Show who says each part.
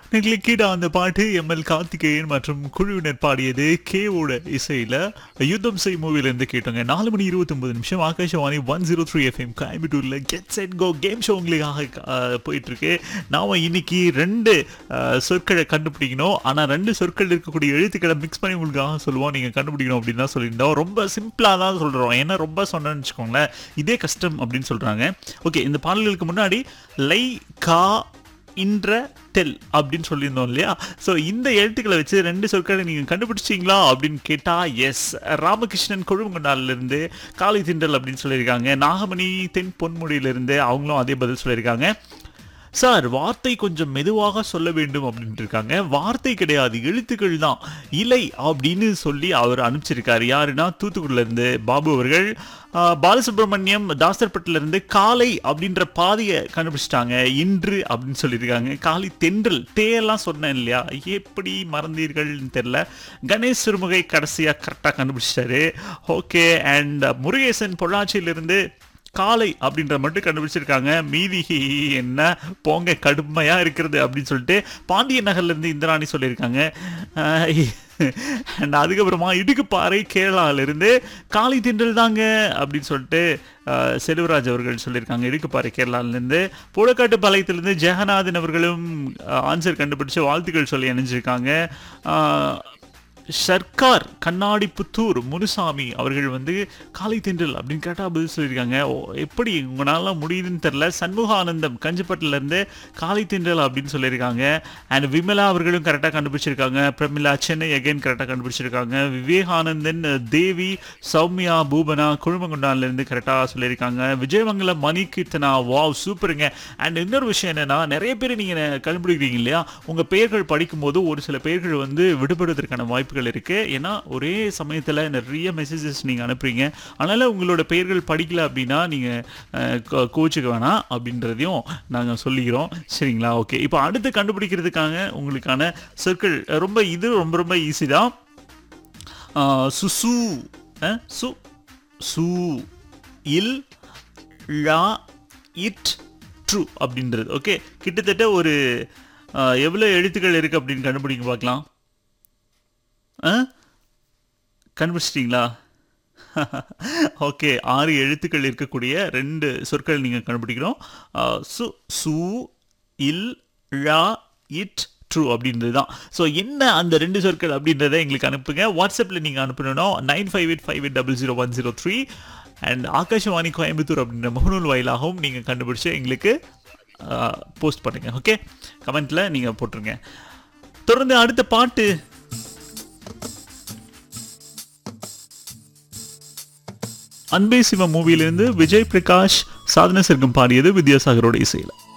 Speaker 1: கீழே அந்த பாட்டு எம் எல் கார்த்திகேயன் மற்றும் குழுவினர் பாடியது கேவோட இசையில யுத்தம் செய் மூவில இருந்து கேட்டோங்க நாலு மணி இருபத்தி ஒன்பது நிமிஷம் Akashvani one zero three FM கோயம்புத்தூர்ல get set go game show உங்களுக்காக அஹ், போயிட்டு இருக்கு நாம இன்னைக்கு ரெண்டு அஹ், சொற்களை கண்டுபிடிக்கணும் ஆனா ரெண்டு சொற்கள் இருக்கக்கூடிய எழுத்துக்களை மிக்ஸ் பண்ணி உங்களுக்காக சொல்லுவோம் நீங்க கண்டுபிடிக்கணும் அப்படின்னு தான் சொல்லியிருந்தோம் ரொம்ப சிம்பிளா தான் சொல்றோம் ஏன்னா ரொம்ப சொன்னேன்னு வச்சுக்கோங்களேன் இதே கஷ்டம் அப்படின்னு சொல்றாங்க ஓகே இந்த பாடல்களுக்கு முன்னாடி லை கா இன்ற டெல் அப்படின்னு சொல்லியிருந்தோம் இல்லையா ஸோ இந்த எழுத்துக்களை வச்சு ரெண்டு சொற்களை நீங்கள் கண்டுபிடிச்சிங்களா அப்படின்னு கேட்டால் எஸ் ராமகிருஷ்ணன் கொழுமங்கொண்டாலிருந்து காலை திண்டல் அப்படின்னு சொல்லியிருக்காங்க நாகமணி தென் பொன்முடியிலிருந்து அவங்களும் அதே பதில் சொல்லியிருக்காங்க சார் வார்த்தை கொஞ்சம் மெதுவாக சொல்ல வேண்டும் அப்படின்ட்டு இருக்காங்க வார்த்தை கிடையாது எழுத்துக்கள் தான் இலை அப்படின்னு சொல்லி அவர் அனுப்பிச்சிருக்காரு யாருன்னா தூத்துக்குடில இருந்து பாபு அவர்கள் ஆஹ், பாலசுப்ரமணியம் தாசர்பட்டில இருந்து காலை அப்படின்ற பாதையை கண்டுபிடிச்சிட்டாங்க இன்று அப்படின்னு சொல்லியிருக்காங்க காலை தென்றல் தேயெல்லாம் சொன்னேன் இல்லையா எப்படி மறந்தீர்கள்னு தெரியல கணேஷ் சிறுமுகை கடைசியாக கரெக்டாக கண்டுபிடிச்சிட்டாரு ஓகே அண்ட் முருகேசன் பொள்ளாச்சியிலிருந்து காலை அப்படின்ற மட்டும் கண்டுபிடிச்சிருக்காங்க மீதி என்ன போங்க கடுமையா இருக்கிறது அப்படின்னு சொல்லிட்டு பாண்டிய நகர்ல இருந்து இந்திராணி சொல்லியிருக்காங்க அண்ட் அதுக்கப்புறமா இடுக்குப்பாறை கேரளால இருந்து காலை திண்டல் தாங்க அப்படின்னு சொல்லிட்டு அஹ், செல்வராஜ் அவர்கள் சொல்லியிருக்காங்க இடுக்குப்பாறை கேரளால இருந்து புழக்காட்டு பாளையத்திலிருந்து ஜெகநாதன் அவர்களும் ஆன்சர் கண்டுபிடிச்சு வாழ்த்துக்கள் சொல்லி அணிஞ்சிருக்காங்க அஹ், சர்க்கார் கண்ணாடி புத்தூர் முனுசாமி அவர்கள் வந்து காலை தென்றல் அப்படின்னு கேட்டால் பதில் சொல்லியிருக்காங்க ஓ, எப்படி உங்களால முடியுதுன்னு தெரில சண்முகானந்தம் கஞ்சப்பட்டில இருந்து காலை தென்றல் அப்படின்னு சொல்லியிருக்காங்க அண்ட் விமலா அவர்களும் கரெக்டாக கண்டுபிடிச்சிருக்காங்க பிரமிளா சென்னை அகைன் கரெக்டாக கண்டுபிடிச்சிருக்காங்க விவேகானந்தன் தேவி சௌமியா பூபனா குழுமங்குண்டான்ல இருந்து கரெக்டாக சொல்லியிருக்காங்க விஜயமங்கலம் மணி கீர்த்தனா வாவ் சூப்பருங்க அண்ட் இன்னொரு விஷயம் என்னன்னா நிறைய பேர் நீங்க கண்டுபிடிக்கிறீங்க இல்லையா உங்க பெயர்கள் படிக்கும்போது ஒரு சில பெயர்கள் வந்து விடுபடுவதற்கான வாய்ப்புகள் இருக்கு ஏன்னா ஒரே சமயத்துல நிறைய மெசேஜஸ் நீங்க அனுப்புறீங்க அதனால உங்களோட பெயர்கள் படிக்கல அப்படின்னா நீங்க அஹ், கோ- கோச்சுக்க வேணாம் அப்படின்றதையும் நாங்க சொல்லிக்கிறோம் சரிங்களா ஓகே இப்போ அடுத்து கண்டுபிடிக்கிறதுக்காக உங்களுக்கான சொற்கள் ரொம்ப இது ரொம்ப ரொம்ப ஈஸி தான் ஆஹ், சுசு அஹ், சு சு இல் ழா இட் ட்ரூ அப்படின்றது ஓகே கிட்டத்தட்ட ஒரு ஆஹ், எவ்வளோ எழுத்துக்கள் இருக்குது அப்படின்னு கண்டுபிடிக்க பார்க்கலாம் ஆ கண்டுபிடிச்சிட்டிங்களா ஓகே ஆறு எழுத்துக்கள் இருக்கக்கூடிய ரெண்டு சொற்கள் நீங்கள் கண்டுபிடிக்கணும் ஆஹ், சு சு இல் ழா இட் ட்ரூ அப்படின்றது தான் ஸோ என்ன அந்த ரெண்டு சொற்கள் அப்படின்றத எங்களுக்கு அனுப்புங்க வாட்ஸ்அப்பில் நீங்கள் அனுப்பணும் nine five eight five eight double zero one zero three and Akashvani Coimbatore அப்படின்ற முகநூல் வாயிலாகவும் நீங்கள் கண்டுபிடிச்சு எங்களுக்கு போஸ்ட் பண்ணுங்க ஓகே கமெண்ட்டில் நீங்கள் போட்டுருங்க தொடர்ந்து அடுத்த பாட்டு அன்பே சிவம் மூவியிலிருந்து விஜய் பிரகாஷ் சாதன சர்க்கம் பாடியது வித்யாசாகரோட இசையில்